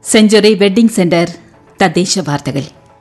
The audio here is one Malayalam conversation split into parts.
സെഞ്ചുറി വെഡ്ഡിംഗ് സെന്റർ തദ്ദേശ വാർത്തകൾ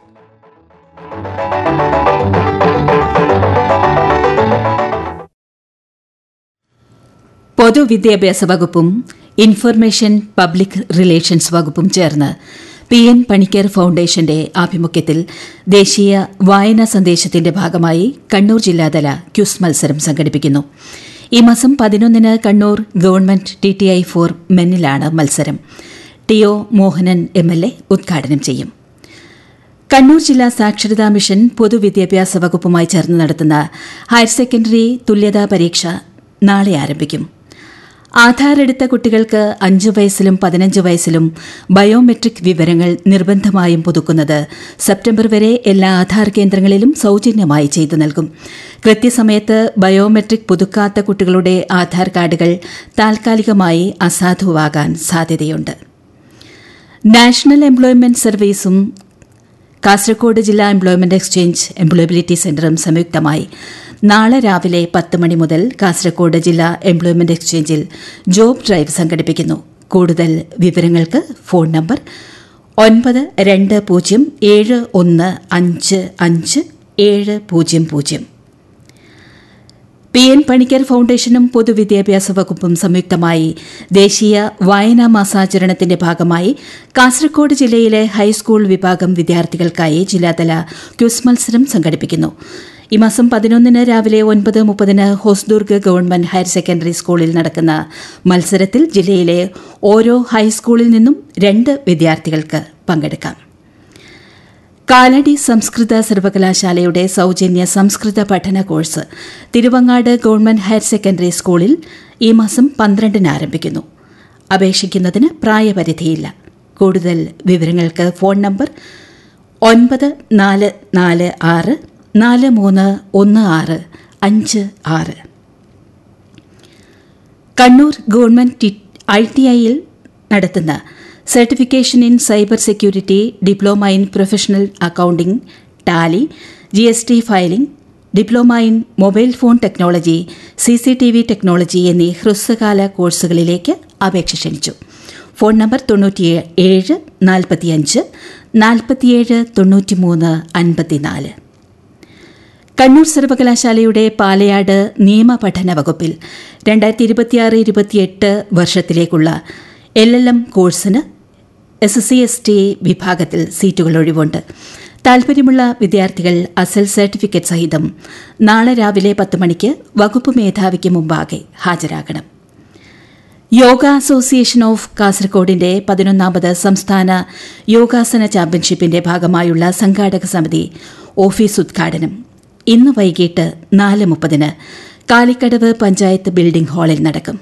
പൊതുവിദ്യാഭ്യാസ വകുപ്പും ഇൻഫർമേഷൻ പബ്ലിക് റിലേഷൻസ് വകുപ്പും ചേർന്ന് പി എൻ പണിക്കർ ഫൌണ്ടേഷന്റെ ആഭിമുഖ്യത്തിൽ ദേശീയ വായനാ സന്ദേശത്തിന്റെ ഭാഗമായി കണ്ണൂർ ജില്ലാതല ക്യുസ് മത്സരം സംഘടിപ്പിക്കുന്നു ഈ മാസം പതിനൊന്നിന് Kannur government T T I for മെന്നിലാണ് മത്സരം T O Mohanan M L A ഉദ്ഘാടനം ചെയ്യും കണ്ണൂർ ജില്ലാ സാക്ഷരതാ മിഷൻ പൊതുവിദ്യാഭ്യാസ വകുപ്പുമായി ചേർന്ന് നടത്തുന്ന ഹയർ സെക്കൻഡറി തുല്യതാ പരീക്ഷ നാളെ ആരംഭിക്കും ആധാർ എടുത്ത കുട്ടികൾക്ക് അഞ്ച് വയസ്സിലും പതിനഞ്ച് വയസ്സിലും ബയോമെട്രിക് വിവരങ്ങൾ നിർബന്ധമായും പുതുക്കുന്നത് സെപ്റ്റംബർ വരെ എല്ലാ ആധാർ കേന്ദ്രങ്ങളിലും സൌജന്യമായി ചെയ്തു നൽകും കൃത്യസമയത്ത് ബയോമെട്രിക് പുതുക്കാത്ത കുട്ടികളുടെ ആധാർ കാർഡുകൾ താൽക്കാലികമായി അസാധുവാകാൻ സാധ്യതയുണ്ട് നാഷണൽ എംപ്ലോയ്മെന്റ് സർവീസും കാസർഗോഡ് ജില്ലാ എംപ്ലോയ്മെന്റ് എക്സ്ചേഞ്ച് എംപ്ലോയബിലിറ്റി സെന്ററും സംയുക്തമായി നാളെ രാവിലെ പത്ത് മണി മുതൽ കാസർഗോഡ് ജില്ലാ എംപ്ലോയ്മെന്റ് എക്സ്ചേഞ്ചിൽ ജോബ് ഡ്രൈവ് സംഘടിപ്പിക്കുന്നു കൂടുതൽ വിവരങ്ങൾക്ക് ഫോൺ നമ്പർ ഒൻപത് രണ്ട് പൂജ്യം ഏഴ് ഒന്ന് അഞ്ച് അഞ്ച് ഏഴ് പൂജ്യം പൂജ്യം പി എൻ പണിക്കർ ഫൌണ്ടേഷനും പൊതുവിദ്യാഭ്യാസ വകുപ്പും സംയുക്തമായി ദേശീയ വായനാ മാസാചരണത്തിന്റെ ഭാഗമായി കാസർഗോഡ് ജില്ലയിലെ ഹൈസ്കൂൾ വിഭാഗം വിദ്യാർത്ഥികൾക്കായി ജില്ലാതല ക്യൂസ് മത്സരം സംഘടിപ്പിക്കുന്നു ഈ മാസം പതിനൊന്നിന് രാവിലെ ഒൻപത് മുപ്പതിന് ഹോസ്ദുർഗ് ഗവൺമെന്റ് ഹയർ സെക്കൻഡറി സ്കൂളിൽ നടക്കുന്ന മത്സരത്തിൽ ജില്ലയിലെ ഓരോ ഹൈസ്കൂളിൽ നിന്നും രണ്ട് വിദ്യാർത്ഥികൾക്ക് പങ്കെടുക്കാം കാലടി സംസ്കൃത സർവകലാശാലയുടെ സൌജന്യ സംസ്കൃത പഠന course Thiruvangad government higher secondary സ്കൂളിൽ ഈ മാസം പന്ത്രണ്ടിന് ആരംഭിക്കുന്നു അപേക്ഷിക്കുന്നതിന് പ്രായപരിധിയില്ല കൂടുതൽ വിവരങ്ങൾക്ക് ഫോൺ നമ്പർ ഒൻപത് നാല് നാല് ആറ് നാല് മൂന്ന് ഒന്ന് ആറ് അഞ്ച് ആറ് കണ്ണൂർ ഗവൺമെന്റ് ഐ ടി ഐയിൽ നടത്തുന്ന certification in cyber security diploma in professional accounting Tally G S T filing diploma in mobile phone technology C C T V technology എന്നീ ഹ്രസ്വകാല കോഴ്സുകളിലേക്ക് അപേക്ഷ ക്ഷണിച്ചു ഫോൺ നമ്പർ തൊണ്ണൂറ്റി ഏഴ് നാൽപ്പത്തിയഞ്ച് നാൽപ്പത്തിയേഴ് തൊണ്ണൂറ്റിമൂന്ന് അൻപത്തിനാല് കണ്ണൂർ സർവകലാശാലയുടെ പാലയാട് നിയമപഠന വകുപ്പിൽ രണ്ടായിരത്തി ഇരുപത്തിയാറ് ഇരുപത്തിയെട്ട് വർഷത്തിലേക്കുള്ള എൽ എൽ എം കോഴ്സിന് S S C S T വിഭാഗത്തിൽ സീറ്റുകൾ ഒഴിവുണ്ട് താൽപര്യമുള്ള വിദ്യാർത്ഥികൾ അസൽ സർട്ടിഫിക്കറ്റ് സഹിതം നാളെ രാവിലെ പത്ത് മണിക്ക് വകുപ്പ് മേധാവിക്ക് മുമ്പാകെ ഹാജരാകണം യോഗ അസോസിയേഷൻ ഓഫ് കാസർകോടിന്റെ പതിനൊന്നാമത് സംസ്ഥാന യോഗാസന ചാമ്പ്യൻഷിപ്പിന്റെ ഭാഗമായുള്ള സംഘാടക സമിതി ഓഫീസ് ഉദ്ഘാടനം ഇന്ന് വൈകിട്ട് നാല് മുപ്പതിന് കാലിക്കടവ് പഞ്ചായത്ത് ബിൽഡിംഗ് ഹാളിൽ നടക്കും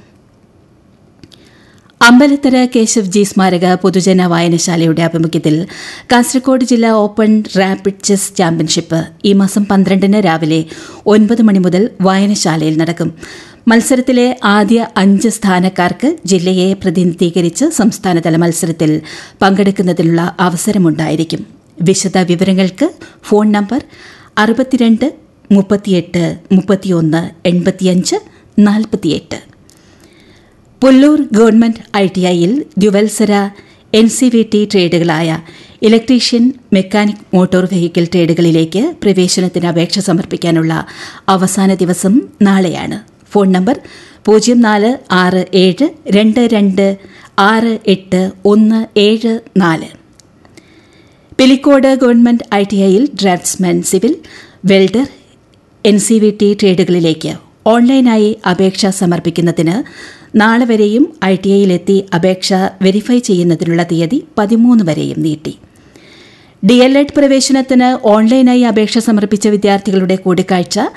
അമ്പലത്തര കേശവ് ജി സ്മാരക പൊതുജന വായനശാലയുടെ ആഭിമുഖ്യത്തിൽ കാസർഗോഡ് ജില്ലാ ഓപ്പൺ റാപ്പിഡ് ചെസ് ചാമ്പ്യൻഷിപ്പ് ഈ മാസം പന്ത്രണ്ടിന് രാവിലെ ഒൻപത് മണി മുതൽ വായനശാലയിൽ നടക്കും മത്സരത്തിലെ ആദ്യ അഞ്ച് സ്ഥാനക്കാർക്ക് ജില്ലയെ പ്രതിനിധീകരിച്ച് സംസ്ഥാനതല മത്സരത്തിൽ പങ്കെടുക്കുന്നതിനുള്ള അവസരമുണ്ടായിരിക്കും വിശദ വിവരങ്ങൾക്ക് ഫോൺ നമ്പർ അറുപത്തിരണ്ട് മുപ്പത്തിയെട്ട് മുപ്പത്തിയൊന്ന് എൺപത്തിയഞ്ച് നാൽപ്പത്തിയെട്ട് പുല്ലൂർ ഗവൺമെന്റ് ഐ ടി ഐയിൽ ദ്വിവത്സര എൻ സി വി ടി ട്രേഡുകളായ ഇലക്ട്രീഷ്യൻ മെക്കാനിക് മോട്ടോർ വെഹിക്കിൾ ട്രേഡുകളിലേക്ക് പ്രവേശനത്തിന് അപേക്ഷ സമർപ്പിക്കാനുള്ള അവസാന ദിവസം നാളെയാണ് ഫോൺ നമ്പർ പൂജ്യം നാല് ആറ് ഏഴ് രണ്ട് രണ്ട് ആറ് എട്ട് ഒന്ന് ഏഴ് നാല് പിലിക്കോട് ഗവൺമെന്റ് ഐ ടി ഐയിൽ draftsman civil welder N C V T ട്രേഡുകളിലേക്ക് ഓൺലൈനായി അപേക്ഷ സമർപ്പിക്കുന്നതിന് നാളെ വരെയും ഐ ടി ഐയിലെത്തി അപേക്ഷ വെരിഫൈ ചെയ്യുന്നതിനുള്ള തീയതി പതിമൂന്ന് വരെയും നീട്ടി ഡി എൽ എഡ് പ്രവേശനത്തിന് ഓൺലൈനായി അപേക്ഷ സമർപ്പിച്ച വിദ്യാർത്ഥികളുടെ കൂടിക്കാഴ്ച